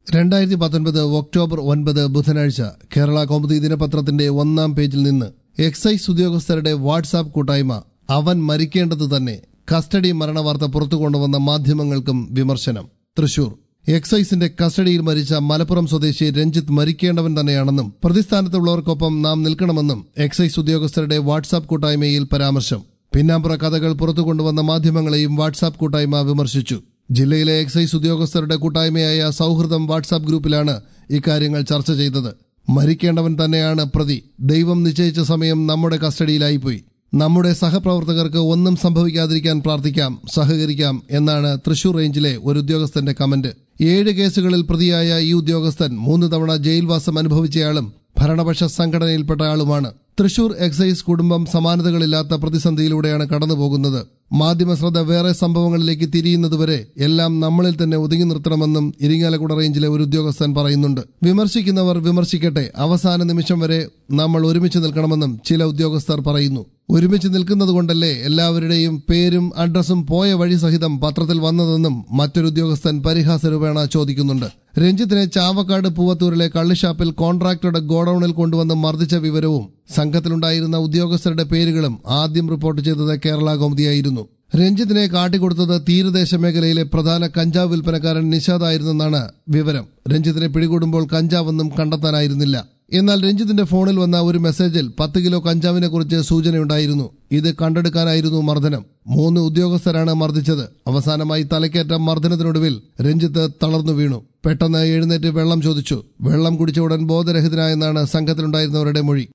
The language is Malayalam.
രണ്ടായിരത്തി പത്തൊൻപത് ഒക്ടോബർ ഒൻപത് ബുധനാഴ്ച കേരള കൗമുദി ദിനപത്രത്തിന്റെ ഒന്നാം പേജിൽ നിന്ന് എക്സൈസ് ഉദ്യോഗസ്ഥരുടെ വാട്സാപ്പ് കൂട്ടായ്മ അവൻ മരിക്കേണ്ടത് തന്നെ കസ്റ്റഡി മരണവാർത്ത പുറത്തു കൊണ്ടുവന്ന മാധ്യമങ്ങൾക്കും വിമർശനം തൃശൂർ എക്സൈസിന്റെ കസ്റ്റഡിയിൽ മരിച്ച മലപ്പുറം സ്വദേശി രഞ്ജിത്ത് മരിക്കേണ്ടവൻ തന്നെയാണെന്നും പ്രതിസ്ഥാനത്തുള്ളവർക്കൊപ്പം നാം നിൽക്കണമെന്നും എക്സൈസ് ഉദ്യോഗസ്ഥരുടെ വാട്സാപ്പ് കൂട്ടായ്മയിൽ പരാമർശം പിന്നാമ്പുറ കഥകൾ പുറത്തു കൊണ്ടുവന്ന മാധ്യമങ്ങളെയും വാട്സാപ്പ് കൂട്ടായ്മ വിമർശിച്ചു ജില്ലയിലെ എക്സൈസ് ഉദ്യോഗസ്ഥരുടെ കൂട്ടായ്മയായ സൗഹൃദം വാട്സാപ്പ് ഗ്രൂപ്പിലാണ് ഇക്കാര്യങ്ങൾ ചർച്ച ചെയ്തത് മരിക്കേണ്ടവൻ തന്നെയാണ് പ്രതി ദൈവം നിശ്ചയിച്ച സമയം നമ്മുടെ കസ്റ്റഡിയിലായിപ്പോയി നമ്മുടെ സഹപ്രവർത്തകർക്ക് ഒന്നും സംഭവിക്കാതിരിക്കാൻ പ്രാർത്ഥിക്കാം സഹകരിക്കാം എന്നാണ് തൃശൂർ റേഞ്ചിലെ ഒരു ഉദ്യോഗസ്ഥന്റെ കമന്റ് ഏഴ് കേസുകളിൽ പ്രതിയായ ഈ ഉദ്യോഗസ്ഥൻ മൂന്ന് തവണ ജയിൽവാസം അനുഭവിച്ചയാളും ഭരണപക്ഷ സംഘടനയിൽപ്പെട്ട ആളുമാണ് തൃശൂർ എക്സൈസ് കുടുംബം സമാനതകളില്ലാത്ത പ്രതിസന്ധിയിലൂടെയാണ് കടന്നുപോകുന്നത് മാധ്യമ ശ്രദ്ധ വേറെ സംഭവങ്ങളിലേക്ക് തിരിയുന്നതുവരെ എല്ലാം നമ്മളിൽ തന്നെ ഒതുങ്ങി നിർത്തണമെന്നും ഇരിങ്ങാലക്കുട റേഞ്ചിലെ ഒരു ഉദ്യോഗസ്ഥൻ പറയുന്നുണ്ട് വിമർശിക്കുന്നവർ വിമർശിക്കട്ടെ അവസാന നിമിഷം വരെ നമ്മൾ ഒരുമിച്ച് നിൽക്കണമെന്നും ചില ഉദ്യോഗസ്ഥർ പറയുന്നു ഒരുമിച്ച് നിൽക്കുന്നത് കൊണ്ടല്ലേ എല്ലാവരുടെയും പേരും അഡ്രസ്സും പോയ വഴി സഹിതം പത്രത്തിൽ വന്നതെന്നും മറ്റൊരു ഉദ്യോഗസ്ഥൻ പരിഹാസ രൂപേണ ചോദിക്കുന്നുണ്ട് രഞ്ജിത്തിനെ ചാവക്കാട് പൂവത്തൂരിലെ കള്ളിഷാപ്പിൽ കോൺട്രാക്ടറുടെ ഗോഡൌണിൽ കൊണ്ടുവന്ന് മർദ്ദിച്ച വിവരവും സംഘത്തിലുണ്ടായിരുന്ന ഉദ്യോഗസ്ഥരുടെ പേരുകളും ആദ്യം റിപ്പോർട്ട് ചെയ്തത് കേരള കൗമുദിയായിരുന്നു രഞ്ജിത്തിനെ കാട്ടിക്കൊടുത്തത് തീരദേശ മേഖലയിലെ പ്രധാന കഞ്ചാവ് വിൽപ്പനക്കാരൻ നിഷാദായിരുന്നെന്നാണ് വിവരം രഞ്ജിത്തിനെ പിടികൂടുമ്പോൾ കഞ്ചാവൊന്നും കണ്ടെത്താനായിരുന്നില്ല എന്നാൽ രഞ്ജിത്തിന്റെ ഫോണിൽ വന്ന ഒരു മെസ്സേജിൽ പത്ത് കിലോ കഞ്ചാവിനെ കുറിച്ച് സൂചനയുണ്ടായിരുന്നു ഇത് കണ്ടെടുക്കാനായിരുന്നു മർദ്ദനം മൂന്ന് ഉദ്യോഗസ്ഥരാണ് മർദ്ദിച്ചത് അവസാനമായി തലക്കേറ്റ മർദ്ദനത്തിനൊടുവിൽ രഞ്ജിത്ത് തളർന്നു വീണു പെട്ടെന്ന് എഴുന്നേറ്റ് വെള്ളം ചോദിച്ചു വെള്ളം കുടിച്ച ഉടൻ ബോധരഹിതനായെന്നാണ് സംഘത്തിലുണ്ടായിരുന്നവരുടെ മൊഴി